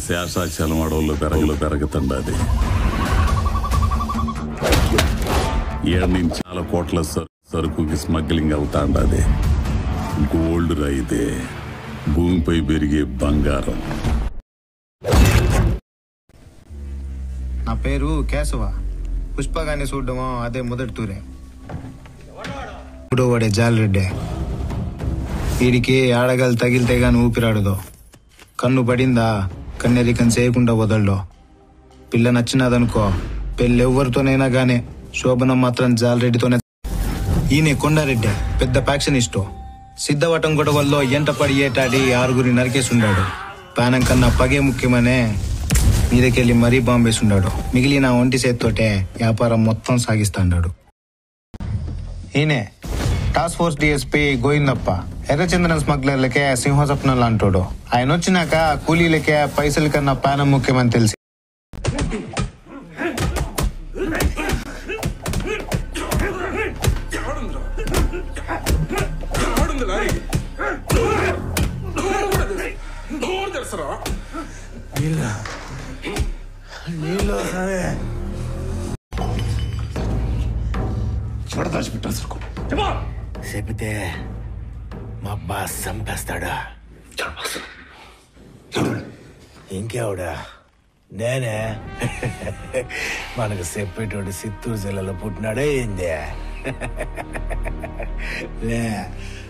శేషాచలం అడవుల్లో పెరగలు పెరుగుతుండది ఏడు నుంచి చాలా కోట్ల సరు- సరుకుకి స్మగ్లింగ్ అవుతాండది గోల్డ్ రైతే భూమిపై పెరిగే బంగారం నా పేరు కేశవ పుష్పగాన్ని చూడడమో అదే మొదటి తూరే ఇప్పుడు వాడే జాలరెడ్డే వీడికి ఆడగాలు తగిలితే గాని ఊపిరాడదు కన్ను పడిందా కన్నెరికం చేయకుండా వదలడు పిల్ల నచ్చినదనుకో పెళ్ళెవ్వరితోనైనా గానీ శోభనం మాత్రం జాలరెడ్డితోనే ఈయన కొండారెడ్డి పెద్ద ప్యాక్షనిస్టు సిద్ధవటం గొడవల్లో ఎంట పడి ఏటాడి ఆరుగురి నరికేసుండాడు పానం కన్నా పగే ముఖ్యమనే మీదకెళ్ళి మరీ బాంబేసుండాడు మిగిలిన ఒంటి చేత్తోటే వ్యాపారం మొత్తం సాగిస్తాండాడు ఈయనే టాస్క్ ఫోర్స్ డిఎస్పీ గోవిందప్ప ఎర్రచందనం స్మగ్లర్లకే సింహస్వప్నం లాంటోడు ఆయన వచ్చినాక కూలీలకే పైసల కన్నా పానం ముఖ్యమని తెలిసి చెబితే మా బాస్ చంపేస్తాడా ఇంకెవడా నేనే మనకు చెప్పేటోడు చిత్తూరు జిల్లాలో పుట్టినాడే ఏంది లే